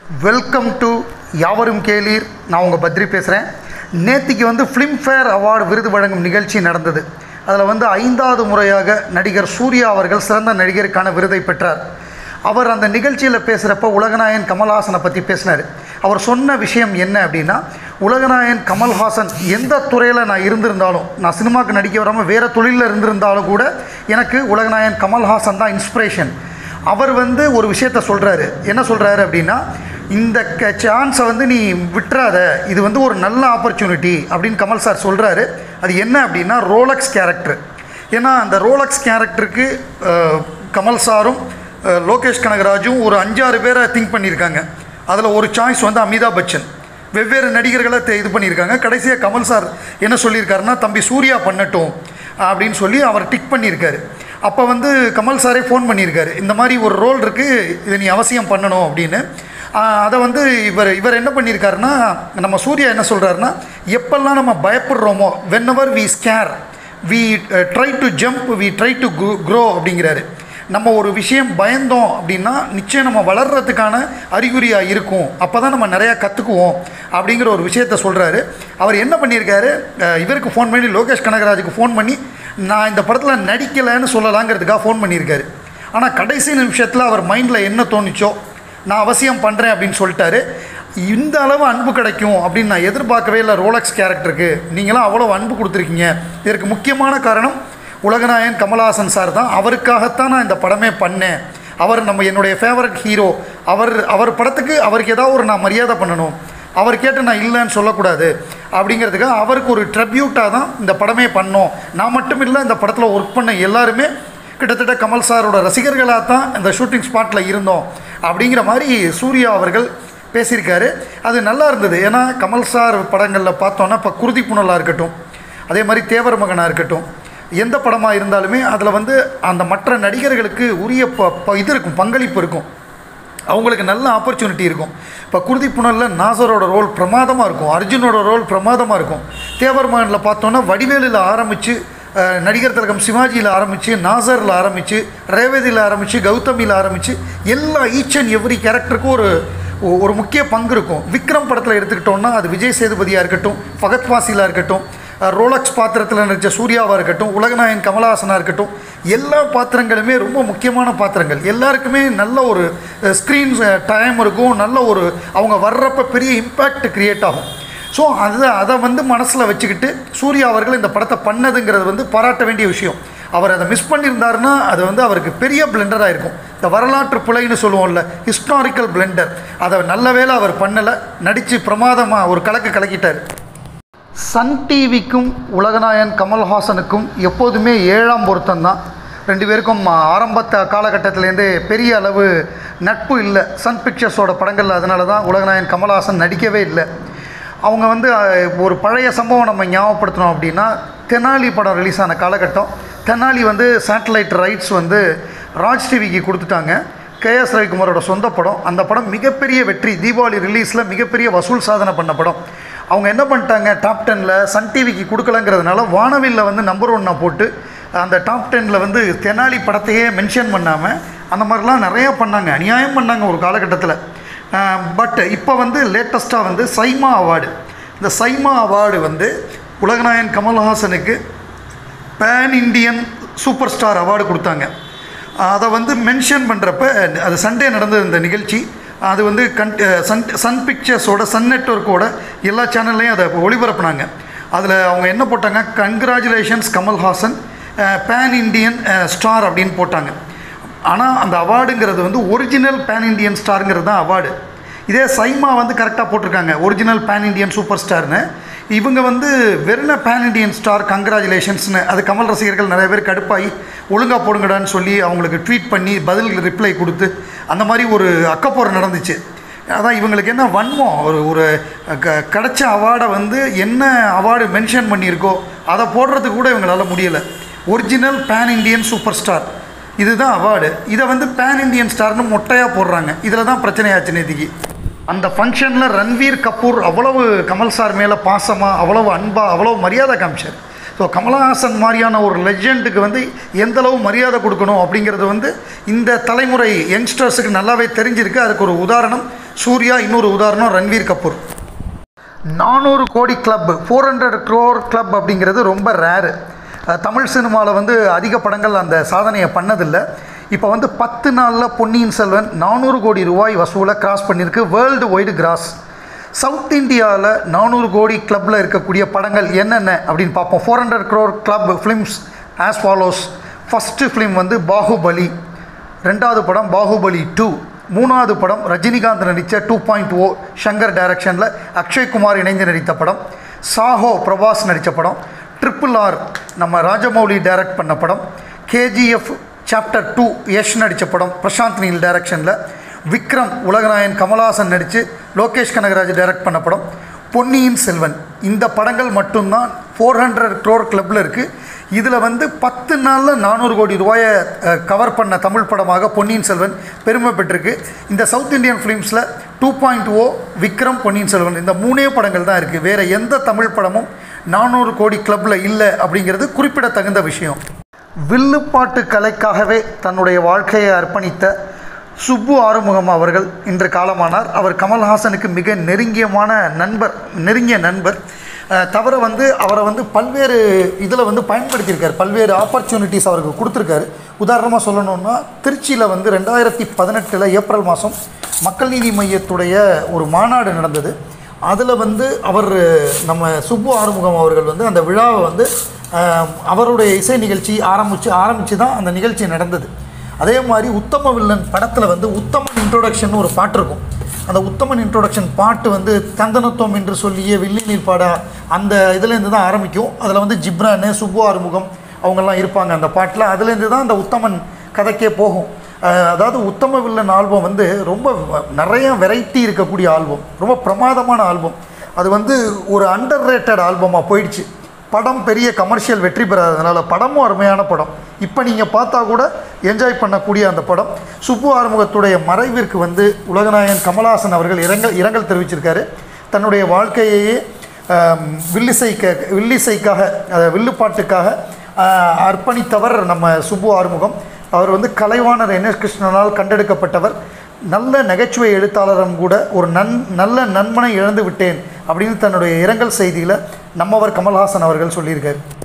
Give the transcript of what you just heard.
welcome to யாவரும் கேளீர் நான் உங்கள் பத்ரி பேசுகிறேன் நேத்திக்கு வந்து ஃபிலிம்ஃபேர் அவார்டு விருது வழங்கும் நிகழ்ச்சி நடந்தது அதில் வந்து ஐந்தாவது முறையாக நடிகர் சூர்யா அவர்கள் சிறந்த நடிகருக்கான விருதை பெற்றார் அவர் அந்த நிகழ்ச்சியில் பேசுகிறப்ப உலகநாயகன் கமல்ஹாசனை பற்றி பேசினார் அவர் சொன்ன விஷயம் என்ன அப்படின்னா உலகநாயகன் கமல்ஹாசன் எந்த துறையில் நான் இருந்திருந்தாலும் நான் சினிமாவுக்கு நடிக்க வராமல் வேறு தொழிலில் இருந்திருந்தாலும் கூட எனக்கு உலகநாயகன் கமல்ஹாசன் தான் இன்ஸ்பிரேஷன் அவர் வந்து ஒரு விஷயத்த சொல்கிறாரு என்ன சொல்கிறாரு அப்படின்னா இந்த சான்ஸை வந்து நீ விட்டுறாத இது வந்து ஒரு நல்ல ஆப்பர்ச்சுனிட்டி அப்படின்னு கமல் சார் சொல்கிறாரு அது என்ன அப்படின்னா ரோலக்ஸ் கேரக்டர் ஏன்னா அந்த ரோலக்ஸ் கேரக்டருக்கு அஹ், கமல் சாரும் அஹ், லோகேஷ் கனகராஜும் ஒரு அஞ்சாறு பேரை திங்க் பண்ணியிருக்காங்க அதில் ஒரு சாய்ஸ் வந்து அமிதாப் பச்சன் வெவ்வேறு நடிகர்களை தே- இது பண்ணியிருக்காங்க கடைசியாக கமல் சார் என்ன சொல்லியிருக்காருன்னா தம்பி சூர்யா பண்ணட்டும் அப்படின்னு சொல்லி அவர் டிக் பண்ணியிருக்காரு அப்போ வந்து கமல் சாரே ஃபோன் பண்ணியிருக்காரு இந்த மாதிரி ஒரு ரோல் இருக்குது இதை நீ அவசியம் பண்ணணும் அப்படின்னு ஆஹ் அதை வந்து இவர் இவர் என்ன பண்ணியிருக்காருன்னா நம்ம சூர்யா என்ன சொல்கிறாருன்னா எப்பெல்லாம் நம்ம பயப்படுறோமோ whenever we scare we try to jump we try to grow அப்படிங்கிறாரு நம்ம ஒரு விஷயம் பயந்தோம் அப்படின்னா நிச்சயம் நம்ம வளர்கிறதுக்கான அறிகுறியாக இருக்கும் அப்போ தான் நம்ம நிறையா கற்றுக்குவோம் அப்படிங்கிற ஒரு விஷயத்த சொல்கிறாரு அவர் என்ன பண்ணியிருக்காரு அஹ் இவருக்கு ஃபோன் பண்ணி லோகேஷ் கனகராஜுக்கு ஃபோன் பண்ணி நான் இந்த படத்தில் நடிக்கலைன்னு சொல்லலாங்கிறதுக்காக ஃபோன் பண்ணியிருக்காரு ஆனால் கடைசி நிமிஷத்தில் அவர் மைண்டில் என்ன தோணுச்சோ நான் அவசியம் பண்ணுறேன் அப்படின்னு சொல்லிட்டாரு இந்த அளவு அன்பு கிடைக்கும் அப்படின்னு நான் எதிர்பார்க்கவே இல்லை ரோலக்ஸ் கேரக்டருக்கு நீங்களாம் அவ்வளோ அன்பு கொடுத்துருக்கீங்க இதற்கு முக்கியமான காரணம் உலகநாயகன் கமலஹாசன் சார் தான் அவருக்காகத்தான் நான் இந்த படமே பண்ணேன் அவர் நம்ம என்னுடைய ஃபேவரட் ஹீரோ அவர் அவர் படத்துக்கு அவருக்கு ஏதாவது ஒரு நான் மரியாதை பண்ணணும் அவர் கேட்டு நான் இல்லைன்னு சொல்லக்கூடாது அப்படிங்கிறதுக்காக அவருக்கு ஒரு ட்ரிபியூட்டாக தான் இந்த படமே பண்ணோம் நான் மட்டும் இல்லை இந்த படத்தில் ஒர்க் பண்ண எல்லாருமே கிட்டத்தட்ட கமல் சாரோட ரசிகர்களாக தான் இந்த ஷூட்டிங் ஸ்பாட்டில் இருந்தோம் அப்படிங்கிற மாதிரி சூர்யா அவர்கள் பேசியிருக்காரு அது நல்லா இருந்தது ஏன்னா கமல் சார் படங்களில் பார்த்தோன்னா இப்போ குருதி புனலாக இருக்கட்டும் அதே மாதிரி தேவர் மகனாக இருக்கட்டும் எந்த படமாக இருந்தாலுமே அதில் வந்து அந்த மற்ற நடிகர்களுக்கு உரிய ப ப- இது இருக்கும் பங்களிப்பு இருக்கும் அவங்களுக்கு நல்ல ஆப்பர்ச்சுனிட்டி இருக்கும் இப்போ குருதி புனலில் நாசரோட ரோல் பிரமாதமாக இருக்கும் அர்ஜுனோட ரோல் பிரமாதமாக இருக்கும் தேவர் மகனில் பார்த்தோன்னா வடிவேலில் ஆரம்பித்து நடிகர் திலகம் சிவாஜியில் ஆரம்பித்து நாசரில் ஆரம்பித்து ரேவதியில் ஆரம்பித்து கௌதமியில் ஆரம்பித்து எல்லா ஈச் அண்ட் எவ்ரி கேரக்டருக்கும் ஒரு ஒ- ஒரு முக்கிய பங்கு இருக்கும் விக்ரம் படத்தில் எடுத்துக்கிட்டோம்னா அது விஜய் சேதுபதியாக இருக்கட்டும் ஃபகத் ஃபாசிலாக இருக்கட்டும் அஹ், ரோலக்ஸ் பாத்திரத்தில் நடித்த சூர்யாவாக இருக்கட்டும் உலகநாயகன் கமலஹாசனாக இருக்கட்டும் எல்லா பாத்திரங்களுமே ரொம்ப முக்கியமான பாத்திரங்கள் எல்லாருக்குமே நல்ல ஒரு ஸ்க்ரீன் டைம் இருக்கும் நல்ல ஒரு அவங்க வர்றப்ப பெரிய இம்பேக்ட் கிரியேட் ஆகும் ஸோ அதை அதை வந்து மனசில் வச்சுக்கிட்டு சூர்யா அவர்கள் இந்த படத்தை பண்ணதுங்கிறது வந்து பாராட்ட வேண்டிய விஷயம் அவர் அதை மிஸ் பண்ணியிருந்தாருன்னா அது வந்து அவருக்கு பெரிய பிளெண்டராக இருக்கும் இந்த வரலாற்று புலைன்னு சொல்லுவோம்ல ஹிஸ்டாரிக்கல் பிளெண்டர் அதை நல்ல வேளை அவர் பண்ணலை நடித்து பிரமாதமாக ஒரு கலக்கு கலக்கிட்டார் சன் டிவிக்கும் உலகநாயகன் கமல்ஹாசனுக்கும் எப்போதுமே ஏழாம் பொருத்தம் தான் ரெண்டு பேருக்கும் ஆரம்பத்த காலகட்டத்திலேருந்தே பெரிய அளவு நட்பு இல்லை சன் பிக்சர்ஸோட படங்கள் அதனால தான் உலகநாயகன் கமல்ஹாசன் நடிக்கவே இல்லை அவங்க வந்து அஹ், ஒரு பழைய சம்பவம் நம்ம ஞாபகப்படுத்தணும் அப்படின்னா தெனாலி படம் ரிலீஸ் ஆன காலகட்டம் தெனாலி வந்து சேட்டலைட் ரைட்ஸ் வந்து ராஜ் டிவிக்கு கொடுத்துட்டாங்க கேஎஸ் ரவிக்குமாரோட சொந்த படம் அந்த படம் மிகப்பெரிய வெற்றி தீபாவளி ரிலீஸில் மிகப்பெரிய வசூல் சாதனை பண்ண படம் அவங்க என்ன பண்ணிட்டாங்க டாப் டெனில் சன் டிவிக்கு கொடுக்கலங்கிறதுனால வானவில்ல வந்து நம்பர் ஒன்னாக போட்டு அந்த டாப் டெனில் வந்து தெனாலி படத்தையே மென்ஷன் பண்ணாமல் அந்த மாதிரிலாம் நிறையா பண்ணாங்க அநியாயம் பண்ணாங்க ஒரு காலகட்டத்தில் பட் இப்போ வந்து லேட்டஸ்ட்டாக வந்து சைமா அவார்டு இந்த சைமா அவார்டு வந்து உலகநாயகன் கமல்ஹாசனுக்கு pan Indian super star award கொடுத்தாங்க அதை வந்து மென்ஷன் பண்ணுறப்ப அது சண்டே நடந்தது இந்த நிகழ்ச்சி அது வந்து கன் சன் சன் பிக்சர்ஸோட சன் நெட்ஒர்க்கோட எல்லா சேனல்லையும் அதை ஒளிபரப்புனாங்க அதில் அவங்க என்ன போட்டாங்க congratulations Kamal Haasan pan Indian star அப்படின்னு போட்டாங்க ஆனால் அந்த அவார்டுங்கிறது வந்து ஒரிஜினல் பேன் இண்டியன் ஸ்டாருங்கிறது தான் அவார்டு இதே சைமா வந்து கரெக்டாக போட்டிருக்காங்க ஒரிஜினல் பேன் இண்டியன் சூப்பர் ஸ்டார்னு இவங்க வந்து வெறும் பேன் இண்டியன் ஸ்டார் கங்க்ராச்சுலேஷன்ஸ்னு அது கமல் ரசிகர்கள் நிறைய பேர் கடுப்பாகி ஒழுங்காக போடுங்கடான்னு சொல்லி அவங்களுக்கு ட்வீட் பண்ணி பதில் ரிப்ளை கொடுத்து அந்த மாதிரி ஒரு அக்கப்போர் நடந்துச்சு அதான் இவங்களுக்கு என்ன வன்மம் ஒரு ஒரு க கிடைச்ச அவார்டை வந்து என்ன அவார்டு மென்ஷன் பண்ணியிருக்கோ அதை போடுறதுக்கு கூட இவங்களால முடியலை original pan Indian super star இதுதான் அவார்டு இதை வந்து பேன் இண்டியன் ஸ்டார்னு மொட்டையாக போடுறாங்க இதில் தான் பிரச்சனையாச்சு நேத்திக்கு அந்த ஃபங்க்ஷனில் ரன்வீர் கபூர் அவ்வளவு கமல் சார் மேலே பாசமாக அவ்வளவு அன்பாக அவ்வளவு மரியாதை காமிச்சார் ஸோ கமலஹாசன் மாதிரியான ஒரு லெஜெண்டுக்கு வந்து எந்தளவு மரியாதை கொடுக்கணும் அப்படிங்கிறது வந்து இந்த தலைமுறை யங்ஸ்டர்ஸுக்கு நல்லாவே தெரிஞ்சிருக்கு அதுக்கு ஒரு உதாரணம் சூர்யா இன்னொரு உதாரணம் ரன்வீர் கபூர் நானூறு கோடி club four hundred crore club அப்படிங்கிறது ரொம்ப ரேரு தமிழ் சினிமாவில் வந்து அதிக படங்கள் அந்த சாதனையை பண்ணதில்லை இப்போ வந்து பத்து நாளில் பொன்னியின் செல்வன் நானூறு கோடி ரூபாய் வசூலை கிராஸ் பண்ணியிருக்கு வேர்ல்டு வைடு கிராஸ் சவுத் இந்தியாவில் நானூறு கோடி கிளப்பில் இருக்கக்கூடிய படங்கள் என்னென்ன அப்படின்னு பார்ப்போம் four hundred crore club films as follows first film வந்து பாகுபலி ரெண்டாவது படம் பாகுபலி டூ மூணாவது படம் ரஜினிகாந்த் நடித்த டூ பாயிண்ட் ஓ சங்கர் டைரக்ஷனில் அக்ஷய்குமார் இணைந்து நடித்த படம் சாஹோ பிரபாஸ் நடித்த படம் ட்ரிபிள் ஆர் நம்ம ராஜமௌலி டைரக்ட் பண்ண படம் கேஜிஎஃப் சாப்டர் டூ யஷ் நடித்த படம் பிரசாந்த் நீல் டைரக்ஷனில் விக்ரம் உலகநாயன் கமல்ஹாசன் நடித்து லோகேஷ் கனகராஜ் டைரக்ட் பண்ண படம் பொன்னியின் செல்வன் இந்த படங்கள் மட்டும்தான் ஃபோர் ஹண்ட்ரட் க்ரோர் கிளப்பில் இருக்குது இதில் வந்து பத்து நாளில் நானூறு கோடி ரூபாயை கவர் பண்ண தமிழ் படமாக பொன்னியின் செல்வன் பெருமை பெற்றிருக்கு இந்த சவுத் இந்தியன் ஃபிலிம்ஸில் two point O Vikram Ponniyin Selvan இந்த மூணே படங்கள் தான் இருக்குது வேறு எந்த தமிழ் படமும் நானூறு கோடி கிளப்பில் இல்லை அப்படிங்கிறது குறிப்பிடத்தகுந்த விஷயம் வில்லுப்பாட்டு கலைக்காகவே தன்னுடைய வாழ்க்கையை அர்ப்பணித்த சுப்பு ஆறுமுகம் அவர்கள் இன்று காலமானார் அவர் கமல்ஹாசனுக்கு மிக நெருங்கியமான நண்பர் நெருங்கிய நண்பர் அஹ், தவிர வந்து அவரை வந்து பல்வேறு இதில் வந்து பயன்படுத்தியிருக்காரு பல்வேறு ஆப்பர்ச்சுனிட்டிஸ் அவருக்கு கொடுத்துருக்காரு உதாரணமாக சொல்லணும்னா திருச்சியில் வந்து ரெண்டாயிரத்தி பதினெட்டில் ஏப்ரல் மாதம் மக்கள் நீதி மையத்துடைய ஒரு மாநாடு நடந்தது அதில் வந்து அவர் நம்ம சுப்பு ஆறுமுகம் அவர்கள் வந்து அந்த விழாவை வந்து அஹ், அவருடைய இசை நிகழ்ச்சி ஆரம்பித்து ஆரம்பித்து தான் அந்த நிகழ்ச்சி நடந்தது அதே மாதிரி உத்தம வில்லன் படத்தில் வந்து உத்தமன் இன்ட்ரோடக்ஷன் ஒரு பாட்டு இருக்கும் அந்த உத்தமன் இன்ட்ரோடக்ஷன் பாட்டு வந்து தந்தனத்துவம் என்று சொல்லிய வில்லினில் பாடா அந்த இதுலேருந்து தான் ஆரம்பிக்கும் அதில் வந்து ஜிப்ரானு சுப்பு ஆறுமுகம் அவங்கெல்லாம் இருப்பாங்க அந்த பாட்டில் அதுலேருந்து தான் அந்த உத்தமன் கதைக்கே போகும் அஹ் அதாவது உத்தம வில்லன் ஆல்பம் வந்து ரொம்ப வ- நிறைய வெரைட்டி இருக்கக்கூடிய ஆல்பம் ரொம்ப பிரமாதமான ஆல்பம் அது வந்து ஒரு அண்டர் ரேட்டட் ஆல்பமாக போயிடுச்சு படம் பெரிய கமர்ஷியல் வெற்றி பெறாததுனால படமும் அருமையான படம் இப்போ நீங்கள் பார்த்தா கூட என்ஜாய் பண்ணக்கூடிய அந்த படம் சுப்பு ஆறுமுகத்துடைய மறைவிற்கு வந்து உலகநாயகன் கமலஹாசன் அவர்கள் இரங்கல் இரங்கல் தெரிவிச்சிருக்காரு தன்னுடைய வாழ்க்கையையே ஆம், வில்லிசைக்க வில்லிசைக்காக அஹ், வில்லுப்பாட்டுக்காக ஆஹ், அர்ப்பணித்தவர் நம்ம சுப்பு ஆறுமுகம் அவர் வந்து கலைவாணர் என் எஸ் கிருஷ்ணனால் கண்டெடுக்கப்பட்டவர் நல்ல நகைச்சுவை எழுத்தாளரும் கூட ஒரு நன் நல்ல நண்பனை இழந்து விட்டேன் அப்படின்னு தன்னுடைய இரங்கல் செய்தியில் நம்மவர் கமல்ஹாசன் அவர்கள் சொல்லியிருக்காரு